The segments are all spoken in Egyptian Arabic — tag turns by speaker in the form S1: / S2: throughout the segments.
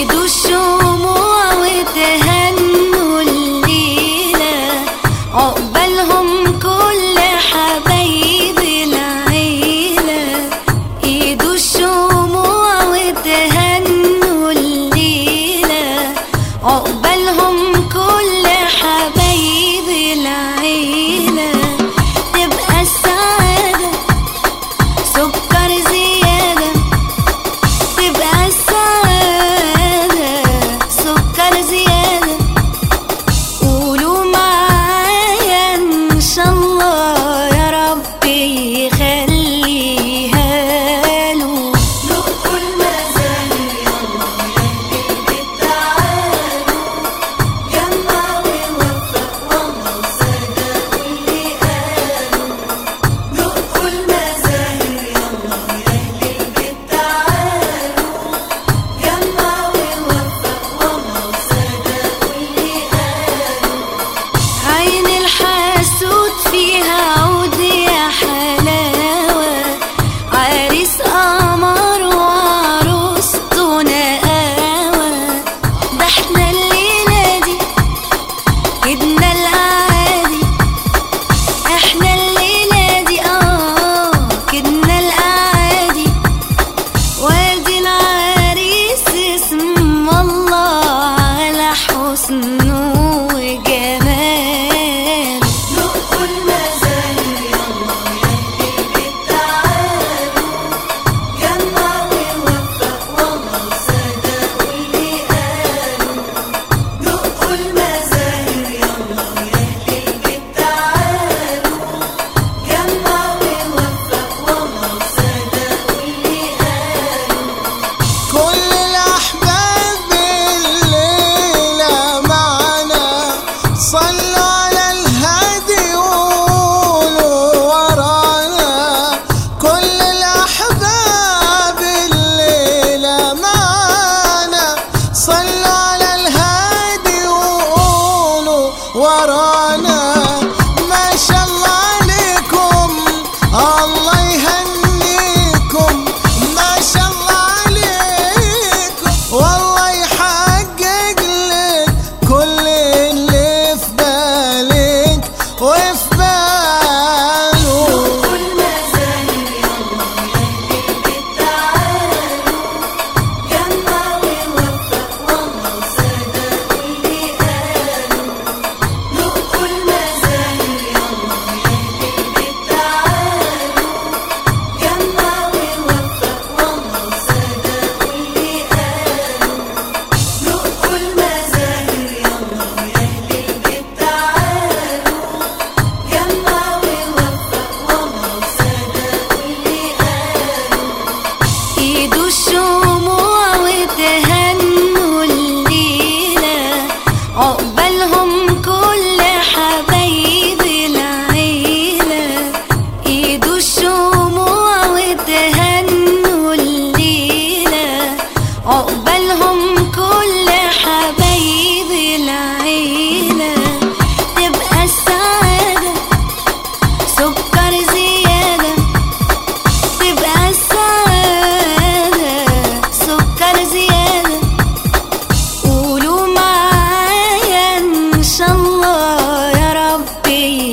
S1: ايدوا الشموع وتهنوا الليلة عقبالهم كل حبايب العيلة ايدوا الشموع وتهنوا الليلة عقبالهم كل حبايب العيلة تبقى السعادة سكر زيادة تبقى السعادة سكر زيادة قولوا معايا إن شاء الله يا رب يخليها له
S2: دقوا المزاهر يلا يا البيت تعالوا جمع ووفق والله وصدق اللي قالوا دقوا المزاهر يلا يا البيت تعالوا جمع ووفق والله وصدق اللي قالوا
S1: عين الحاسود فيها عود يا حلاوة عريس قمر وعروسته نقاوة ده احنا الليلة دي جبنا الأعادي احنا الليلة دي اه كدنا الأعادي وادي العريس اسم الله على حسنه وجمال
S2: دقوا المزاهر يلا يا البيت تعالوا جمع ووفق والله وصدق اللي قالوا دقوا المزاهر يلا يا البيت تعالوا جمع ووفق والله وصدق اللي قالوا
S3: كل الأحباب الليلة معنا صلوا على الهادي قولوا ورانا كل الأحباب الليلة معنا صلوا على الهادي وقولوا ورانا ما شاء الله عليكم الله يهنيكم ما شاء الله عليكم والله يحقق لك كل اللي في بالك وفي باله
S2: دقوا المزاهر يلا يا البيت تعالوا جمع ووفق والله وصدق اللي قالوا دقوا المزاهر يلا يا البيت تعالوا جمع ووفق والله وصدق اللي قالوا دقوا المزاهر يلا يا البيت تعالوا جمع ووفق والله وصدق اللي قالوا
S1: ايدوا الشموع وتهنوا الليلة عقبالهم كل حبايب العيلة ايدوا الشموع وتهنوا الليلة عقبالهم كل حبايب العيلة تبقى السعادة سكر زيادة تبقى السعادة سكر زيادة قولوا معايا إن شاء الله يا رب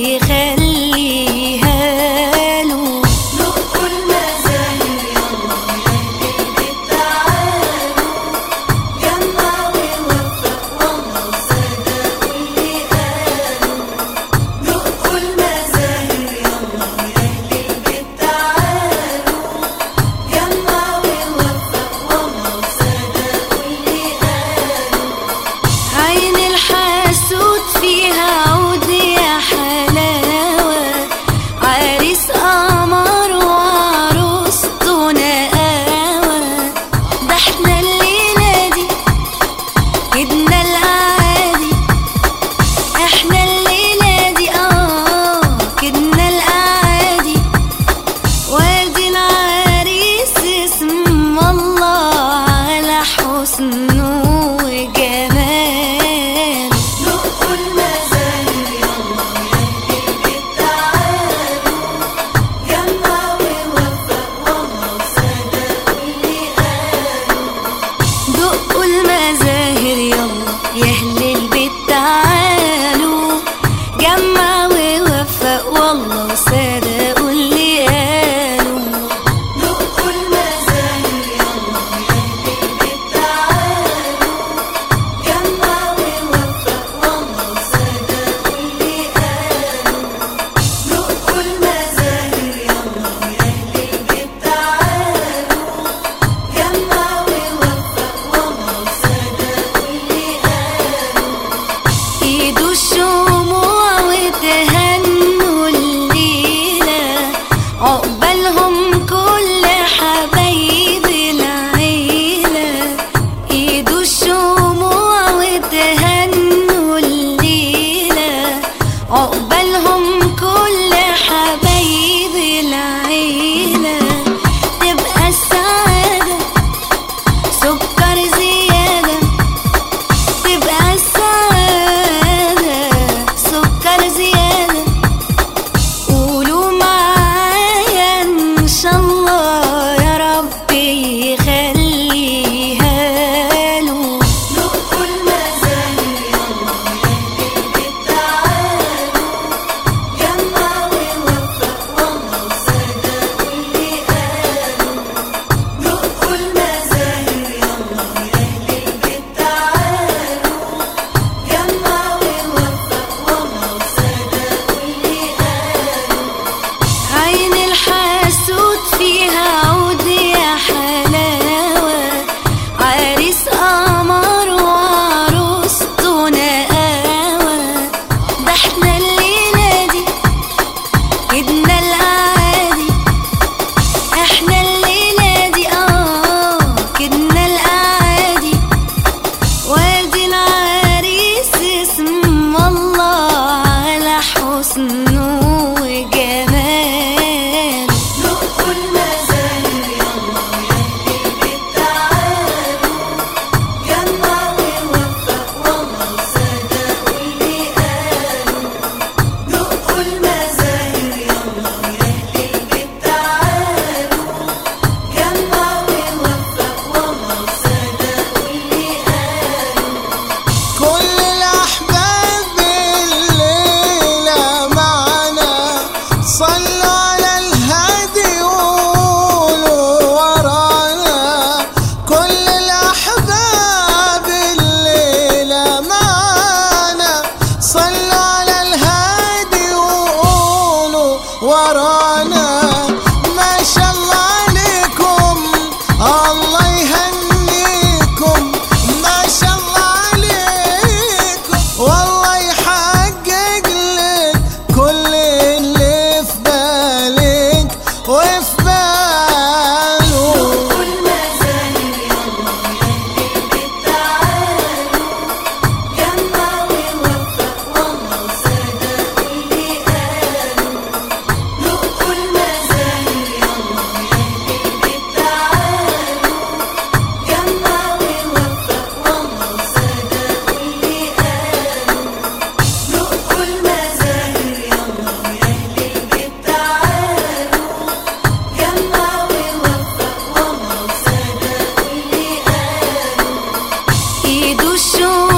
S1: يخليها له
S2: دقوا المزاهر يلا يا البيت تعالوا جمع ووفق والله وصدق اللي قالوا دقوا المزاهر يلا يا البيت تعالوا جمع ووفق والله وصدق اللي قالوا
S1: عين الحاسود فيها عود يا حلاوة عريس قمر وعروسته نقاوة ده احنا الليلة دي جبنا الأعادي احنا الليلة دي اه كدنا الأعادي وادي العريس اسم الله على حسنه وجمال
S2: دقوا المزاهر يلا يا البيت تعالوا جمع ووفق والله وصدق اللي قالوا
S1: دقوا المزاهر الشموع وتهنوا الليلة عقبالهم كل حبايب العيلة تبقى السعادة سكر زيادة تبقى السعادة سكر زيادة قولوا معايا ان شاء الله يا رب يخليها له
S2: نقوا المزاهر يلا يا البيت تعالوا جمع ووفق والله وصدق اللي قالوا نقوا المزاهر يلا يا البيت تعالوا جمع ووفق والله وصدق اللي قالوا
S1: عين الحاسود فيها عود يا حلاوة عريس قمر وعروسته نقاوة ده احنا الليلة دي كدنا الأعادي احنا الليلة دي اه كدنا الأعادي وادي العريس اسم الله على حسنه وجمال
S2: نقوا المزاهر يلا يا البيت تعالوا جمع ووفق والله وصدق اللي قالوا نقوا المزاهر يلا يا البيت تعالوا جمع ووفق والله وصدق اللي قالوا
S3: كل الأحباب الليلة معنا صلوا على الهادي قولوا ورانا كل الأحباب الليلة معنا صلوا على الهادي وقولوا ورانا ما شاء الله عليكم الله يهنيكم ما شاء الله عليكم والله يحقق لك كل اللي في بالك وفي باله
S2: نقوا المزاهر يلا يا البيت تعالوا جمع ووفق والله وصدق اللي قالوا نقوا المزاهر يلا يا البيت تعالوا جمع ووفق والله وصدق اللي قالوا نقوا المزاهر يلا يا البيت تعالوا جمع ووفق والله وصدق اللي قالوا
S1: ايده الشوق